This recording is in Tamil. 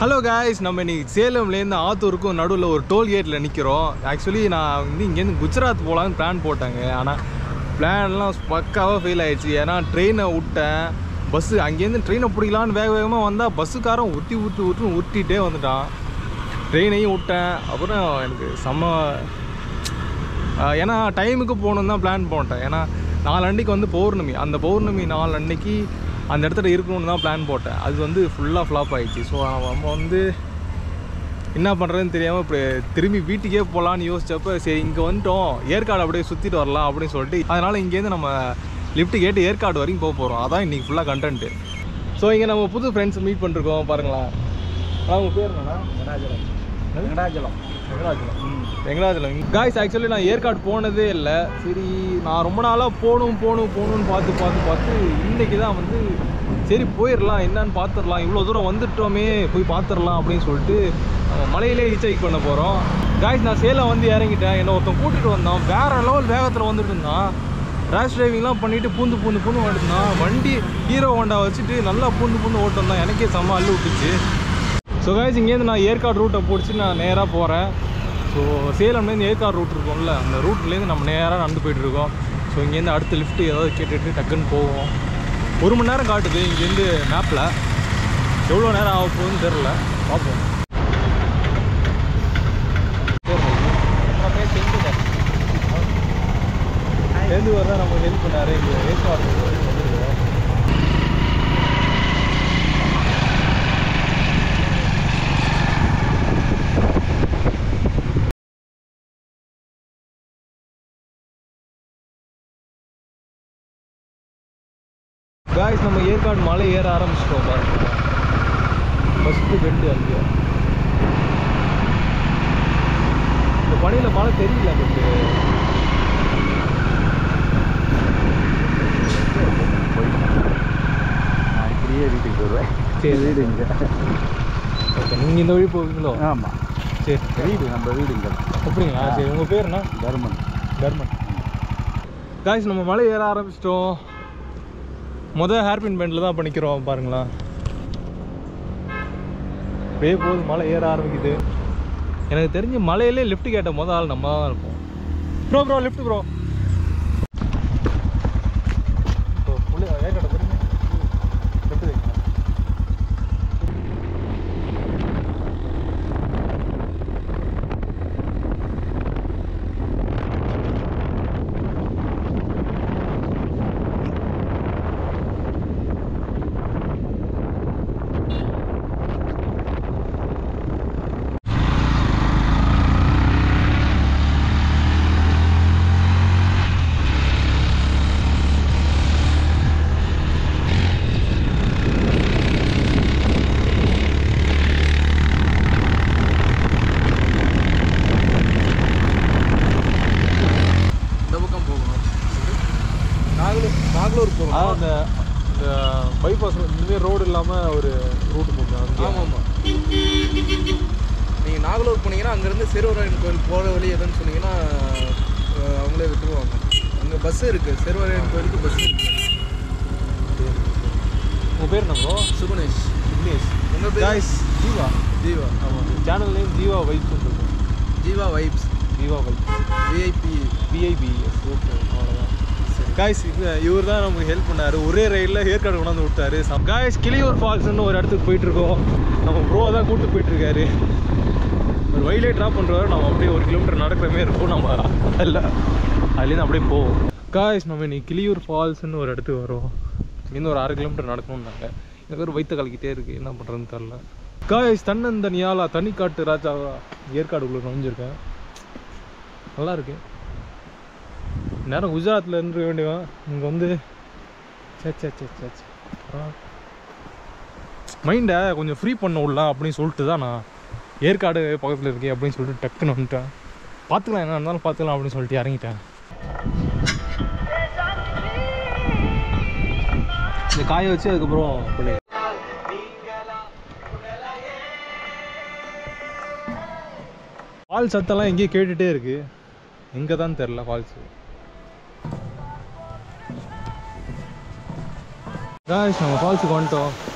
ஹலோ காய்ஸ் நம்ம இன்னைக்கு சேலம்லேருந்து ஆத்தூருக்கும் நடுவில் ஒரு டோல் கேட்டில் நிற்கிறோம் ஆக்சுவலி நான் வந்து இங்கேருந்து குஜராத் போகலான்னு பிளான் போட்டாங்க ஆனால் பிளான்லாம் பக்காவாக ஃபெயில் ஆயிடுச்சு ஏன்னா ட்ரெயினை விட்டேன் பஸ்ஸு அங்கேருந்து ட்ரெயினை பிடிக்கலான்னு வேக வேகமாக வந்தால் பஸ்ஸுக்காரன் உருட்டி உருட்டி உருட்டி உருட்டிகிட்டே வந்துட்டான் ட்ரெயினையும் விட்டேன் அப்புறம் எனக்கு செம்ம ஆஹ் ஏன்னா டைமுக்கு போகணுன்னு தான் பிளான் போட்டேன் ஏன்னா நாலு அன்னைக்கு வந்து பௌர்ணமி அந்த பௌர்ணமி நாலு அன்னைக்கு அந்த இடத்துல இருக்கணும்னு தான் பிளான் போட்டேன் அது வந்து ஃபுல்லாக ஃப்ளாப் ஆயிடுச்சு ஸோ நம்ம வந்து என்ன பண்ணுறதுன்னு தெரியாமல் இப்படி திரும்பி வீட்டுக்கே போகலான்னு யோசிச்சப்ப சரி இங்கே வந்துட்டோம் ஏற்காடு அப்படியே சுற்றிட்டு வரலாம் அப்படின்னு சொல்லிட்டு அதனால் இங்கேருந்து நம்ம லிஃப்ட் கேட்டு ஏற்காடு வரைக்கும் போக போகிறோம் அதான் இன்றைக்கி ஃபுல்லாக கண்டென்ட்டு ஸோ இங்கே நம்ம புது ஃப்ரெண்ட்ஸ் மீட் பண்ணிருக்கோம் பாருங்களேன் அவங்க பேர் என்னன்னா வெங்கடாஜலம் வெங்கடாஜலம் வெங்கடாச்சலம் வெங்கடாச்சலம் காய்ஸ் ஆக்சுவலி நான் ஏற்காடு போனதே இல்லை சரி நான் ரொம்ப நாளாக போகணும் போகணும் போகணும்னு பார்த்து பார்த்து பார்த்து இன்னைக்கு தான் வந்து சரி போயிடலாம் என்னன்னு பார்த்துடலாம் இவ்வளோ தூரம் வந்துட்டோமே போய் பார்த்துடலாம் அப்படின்னு சொல்லிட்டு நம்ம மலையிலே ஹிச்சைக் பண்ண போகிறோம் காய்ஸ் நான் சேலம் வந்து இறங்கிட்டேன் என்னை ஒருத்தன் கூட்டிகிட்டு வந்தான் வேற லெவல் வேகத்தில் வந்துட்டு இருந்தான் ரேஷ் டிரைவிங்லாம் பண்ணிட்டு பூந்து பூந்து பூந்து வந்துட்டுருந்தான் வண்டி ஹீரோ ஹோண்டா வச்சுட்டு நல்லா பூந்து பூந்து ஓட்டு வந்தான் எனக்கே செம்ம அள்ளு விட்டுச்சு ஸோ காய்ஸ் இங்கேருந்து நான் ஏற்காடு ரூட்டை பிடிச்சி நான் நேராக போகிறேன் ஸோ சேலம்லேருந்து ஏற்காடு ரூட் இருக்கும்ல அந்த ரூட்லேருந்து நம்ம நேராக நடந்து போயிட்டுருக்கோம் ஸோ இங்கேருந்து அடுத்த லிஃப்ட்டு ஏதாவது கேட்டுட்டு டக்குன்னு போவோம் ஒரு மணி நேரம் காட்டுது இங்கேருந்து மேப்பில் எவ்வளோ நேரம் ஆக போகுதுன்னு தெரில பார்ப்போம் சேர்ந்து வரதான் நம்ம ஹெல்ப் பண்ணாரு இங்கே ஏற்காடு வந்துருக்கோம் காய்ஸ் நம்ம ஏற்காடு மலை ஏற ஆரம்பிச்சிட்டோம் பாருங்க ஃபஸ்ட்டு பெண்டு அங்கே இந்த பனியில் மழை தெரியல பட்டு நான் இப்படியே வீட்டுக்கு போயிடுவேன் சரி. வீடு இங்கே ஓகே நீங்கள் இந்த வழி போவீங்களோ ஆமாம் சரி வீடு நம்ம வீடு இங்கே அப்படிங்களா சரி உங்கள் பேர் என்ன தர்மன் தர்மன் காய்ஸ் நம்ம மலை ஏற ஆரம்பிச்சிட்டோம் மொதல் ஹேர்பின் பெண்டில் தான் பண்ணிக்கிறோம் பாருங்களா அப்படியே போகுது மலை ஏற ஆரம்பிக்குது எனக்கு தெரிஞ்சு மலையிலே லிஃப்ட் கேட்ட மொதல் ஆள் நம்ம தான் இருப்போம் bro bro lift bro Yercaud பாருங்க லிஃப்ட் வைங்க இந்த பக்கம் போகணும் நாகலூர் நாகலூர் போகணும் அந்த இந்த பைபாஸ் இனிமேல் ரோடு இல்லாமல் ஒரு ரூட் போகணும் அங்கே ஆமாம் ஆமாம் நீங்கள் நாகலூர் போனீங்கன்னா அங்கேருந்து சிறுவராயன் கோயில் போகிற வழி எதுன்னு சொன்னீங்கன்னா அஹ், அவங்களே விட்டுருவாங்க அங்கே பஸ் இருக்குது சிறுவராயன் கோயிலுக்கு பஸ் இருக்குது உங்கள் பேர் என்ன ப்ரோ சுகுணேஷ் விக்னேஷ் உங்கள் பேர் காய்ஸ் ஜீவா ஜீவா ஆமாம் சேனல் நேம் ஜீவா வைப்ஸ் இருக்கும் Jeeva vibes Jeeva vibes VIP VIPs okay அவ்வளோதான் காய்ஸ் இவர் தான் நமக்கு ஹெல்ப் பண்ணாரு ஒரே ரயிலில் ஏற்காடு கொண்டாந்து விட்டாரு காய்ஸ் கிளியூர் ஃபால்ஸ்னு ஒரு இடத்துக்கு போயிட்டு இருக்கோம் நம்ம ப்ரோ தான் கூட்டு போயிட்டு இருக்காரு ஒரு வயலே ட்ராப் பண்ணுறாரு நம்ம அப்படியே ஒரு கிலோமீட்டர் நடக்கிற மாதிரி இருக்கும் நம்ம அதில் அதுலேருந்து அப்படியே போவோம் காய்ஸ் நம்ம இன்னைக்கு கிளியூர் ஃபால்ஸ்னு ஒரு இடத்துக்கு வரோம் இங்கேருந்து ஒரு அரை கிலோமீட்டர் நடக்கணும்னாங்க எனக்கு ஒரு வயிற்று கலக்கிட்டே இருக்குது என்ன பண்ணுறதுன்னு தெரில காய்ஸ் தன்னந்தனியாலா தனிக்காட்டு ராஜாவா ஏற்காடுக்குள்ளே நுழைஞ்சிருக்கேன் நல்லா இருக்கு நேரம் குஜராத்தில் இருந்துருக்க வேண்டியவன் இங்கே வந்து சே சே சே சே சே. ஆ மைண்டை கொஞ்சம் ஃப்ரீ பண்ண விடலாம் அப்படின்னு சொல்லிட்டு தான் நான் ஏற்காடு பக்கத்தில் இருக்கேன் அப்படின்னு சொல்லிட்டு டக்குன்னு வந்துட்டேன் பார்த்துக்கலாம் என்ன இருந்தாலும் பார்த்துக்கலாம் அப்படின்னு சொல்லிட்டு இறங்கிட்டேன் இந்த காய வச்சு அதுக்கப்புறம் பண்ணி ஃபால்ஸ் சத்தெல்லாம் எங்கேயும் கேட்டுகிட்டே இருக்கு எங்கே தான் தெரில ஃபால்ஸு காய்ஸ் நம்ம ஃபால்ஸுக்கு வந்துட்டோம்